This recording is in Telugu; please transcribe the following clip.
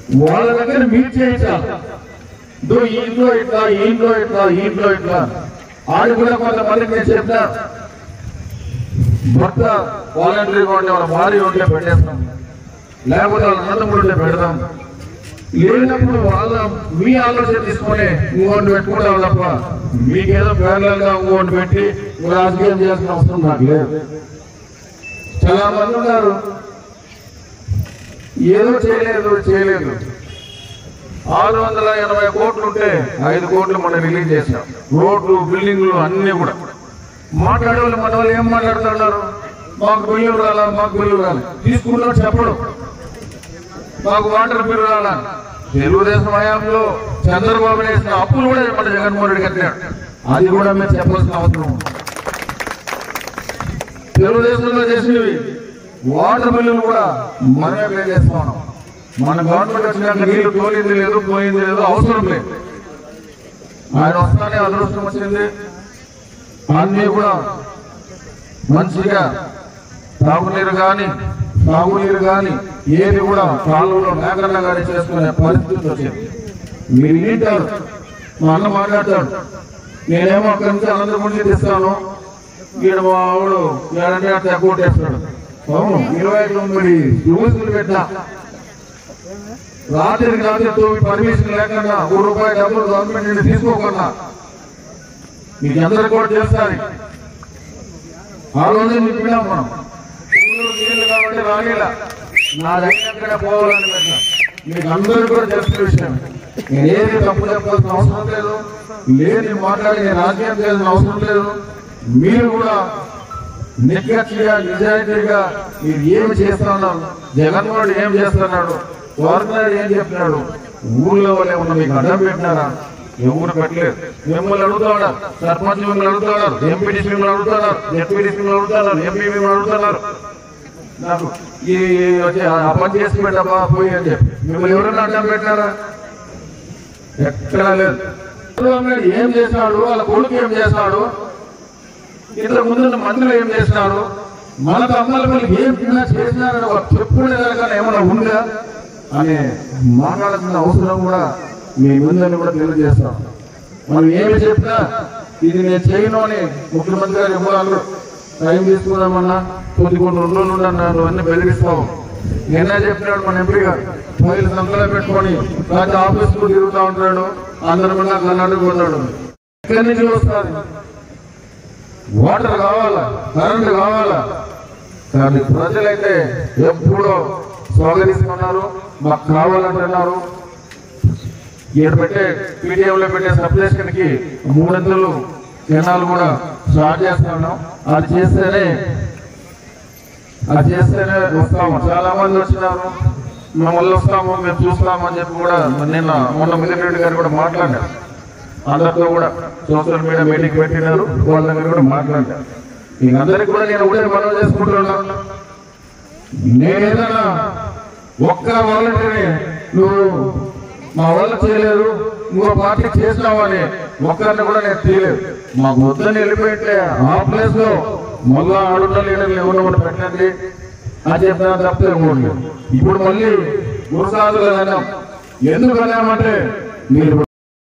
వాళ్ళ దగ్గర మీట్ చేయించాలి దో ఈ ఇంట్లో ఇట్లా ఈ ఇంట్లో ఇట్లా ఈ ఇంట్లో ఇట్లా ఆడు కూడా కొంతమందికి నేను చెప్పిన భర్త వాలంటరీగా ఉండే వాళ్ళ భార్య ఉంటే పెట్టేస్తాం లేకపోతే వాళ్ళ అన్నదమ్ముడు ఉంటే పెడదాం లేనప్పుడు వాళ్ళ మీ ఆలోచన తీసుకొని ఇంకోటి పెట్టుకుంటాం తప్ప మీకేదో ప్యారలల్ గా ఇంకోటి పెట్టి రాజకీయం చేయాల్సిన అవసరం నాకు లేదు చాలా మంది ఉన్నారు ఏదో చేయలేదు చేయలేదు ఆరు వందల ఎనభై కోట్లు ఉంటే ఐదు కోట్లు మనం రిలీజ్ చేసాం రోడ్లు బిల్డింగ్లు అన్ని కూడా మాట్లాడే వాళ్ళు మన వాళ్ళు ఏం మాట్లాడుతున్నారు మాకు బిల్లు రాలా మాకు బిల్లు రాలి తీసుకున్నాడు చెప్పడు మాకు వాటర్ బిల్లు రాలా తెలుగుదేశం హయాంలో చంద్రబాబు వేసిన అప్పులు కూడా మన జగన్మోహన్ రెడ్డి కట్టాడు అది కూడా మీరు చెప్పాల్సిన అవసరం ఉంది. తెలుగుదేశంలో చేసినవి వాటర్ బిల్లులు కూడా మనమే పే చేస్తా ఉన్నాం మన గవర్నమెంట్ వచ్చినాక నీళ్లు తోలింది లేదు పోయింది లేదు అవసరం లేదు ఆయన వస్తానే అదృష్టం వచ్చింది అన్నీ కూడా మంచిగా తాగునీరు కానీ తాగునీరు కానీ ఏది కూడా కాలువలో మేకన్న కానీ చేసుకునే పరిస్థితి వచ్చింది మీరు వింటారు మా అన్న మాట్లాడతాడు నేనేమో అక్కడి నుంచి అనంతపురం నుంచి తెస్తాను ఈడ మా ఆవిడు ఏడంటే అట్లా కొట్టేస్తాడు అవును ఇరవై తొమ్మిది రూల్స్లు పెట్టా రాత్రికి రాత్రి తోమి పర్మిషన్ లేకుండా ఒక రూపాయి డబ్బులు గవర్నమెంట్ నుండి తీసుకోకుండా మీకు అందరు కూడా చేస్తారు ఆ రోజు చెప్పినాం మనం ఊళ్ళో నీళ్ళు కాబట్టి రాగేలా నా దగ్గర పోవాలని పెట్టినా మీకు అందరూ కూడా తెలిసిన విషయం నేను ఏది తప్పు చెప్పాల్సిన అవసరం లేదు లేని మాట్లాడి నేను రాజకీయం చేయాల్సిన అవసరం లేదు మీరు కూడా నిక్కచ్చిగా నిజాయితీగా మీరు ఏమి చేస్తున్నారు జగన్మోహన్ రెడ్డి ఏం చేస్తున్నాడు గవర్నర్ ఏం చెప్తున్నాడు ఊళ్ళో వాళ్ళే ఉన్న మీకు అడ్డం పెట్టినారా ఎవరు పెట్టలేదు మిమ్మల్ని అడుగుతాడు సర్పంచ్ మిమ్మల్ని అడుగుతాడు ఎంపీటీసీ మిమ్మల్ని అడుగుతాడు ఎస్పీటీసీ మిమ్మల్ని అడుగుతాడు ఎంపీ మిమ్మల్ని అడుగుతున్నారు నాకు ఈ వచ్చి ఆ పని చేసి పెట్టమ్మా పోయి అని చెప్పి మిమ్మల్ని ఎవరైనా అడ్డం పెట్టినారా ఎక్కడా లేదు చంద్రబాబు నాయుడు ఏం చేసినాడు వాళ్ళ కొడుకు ఏం చేసినాడు ఇంతకు ముందు మంత్రులు ఏం చేసినారు మన తమ్ముళ్ళు ఏం తిన్నా చేసినారని వాళ్ళు చెప్పుకునే దానికన్నా ఏమైనా ఉందా అని మాట్లాడాల్సిన అవసరం కూడా మీ ముందని కూడా తెలియజేస్తాం మనం ఏమి చెప్పినా ఇది నేను చేయను అని ముఖ్యమంత్రి గారు ఇవ్వాలి టైం తీసుకుందామన్నా కొద్ది కొన్ని రెండు రోజులు ఉండన్నా నువ్వు అన్ని వెల్లడిస్తావు నిన్న చెప్పినాడు మన ఎంపీ గారు ఫైల్ సంతలో పెట్టుకొని రాత్రి ఆఫీస్ కు తిరుగుతూ ఉంటాడు అందరి మీద కన్నాడు ఉన్నాడు ఎక్కడి నుంచి వస్తుంది వాటర్ కావాలా కరెంట్ కావాలా కానీ ప్రజలైతే ఎప్పుడో స్వాగతిస్తున్నారు మాకు కావాలంటున్నారు ఇక్కడ పెట్టే PTM లో పెట్టే సబ్స్టేషన్ కి మూడొంతులు జనాలు కూడా స్టార్ట్ చేస్తున్నాం అది చేస్తేనే అది చేస్తేనే వస్తాము చాలా మంది వచ్చినారు మమ్మల్ని వస్తాము మేము చూస్తాము అని చెప్పి కూడా నిన్న మొన్న మిథున్ రెడ్డి గారు కూడా మాట్లాడారు అందరితో కూడా సోషల్ మీడియా మీటింగ్ పెట్టినారు వాళ్ళ దగ్గర కూడా మాట్లాడారు ఇంకందరికి కూడా నేను ఒకటే మనం చేసుకుంటున్నా నేను ఏదైనా ఒక్క వాలంటీర్ని నువ్వు మా వాళ్ళు చేయలేదు నువ్వు పార్టీ చేసినావని ఒక్కరిని కూడా నేను తీయలేదు మాకు వద్దని వెళ్ళిపోయితే ఆ ప్లేస్ లో మళ్ళా ఆడున్న లీడర్లు ఎవరిని కూడా పెట్టండి అని చెప్పిన తప్పితే ఇంకోటి లేదు. ఇప్పుడు మళ్ళీ గురుసాదులు అన్నాం ఎందుకు అన్నామంటే మీరు